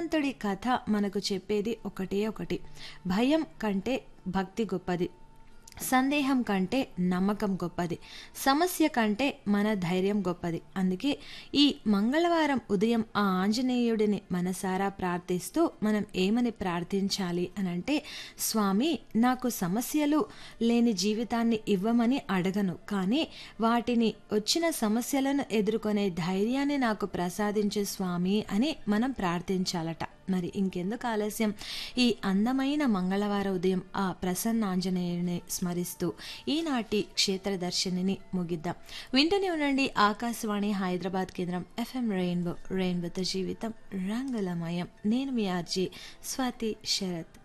హనుమంతుడి కథ మనకు చెప్పేది ఒకటే ఒకటి భయం కంటే భక్తి గొప్పది సందేహం కంటే నమ్మకం గొప్పది సమస్య కంటే మన ధైర్యం గొప్పది అందుకే ఈ మంగళవారం ఉదయం ఆ ఆంజనేయుడిని మనసారా ప్రార్థిస్తూ మనం ఏమని ప్రార్థించాలి అని అంటే స్వామి నాకు సమస్యలు లేని జీవితాన్ని ఇవ్వమని అడగను కానీ వాటిని వచ్చిన సమస్యలను ఎదుర్కొనే ధైర్యాన్ని నాకు ప్రసాదించే స్వామి అని మనం ప్రార్థించాలట మరి ఇంకెందుకు ఆలస్యం ఈ అందమైన మంగళవార ఉదయం ఆ ప్రసన్న ఆంజనేయుని స్మరిస్తూ ఈనాటి క్షేత్ర దర్శనిని ముగిద్దాం వింటూనే ఉండండి ఆకాశవాణి హైదరాబాద్ కేంద్రం ఎఫ్ఎం రెయిన్బో రెయిన్బోతో జీవితం రంగులమయం నేను మీ ఆర్జీ స్వాతి శరత్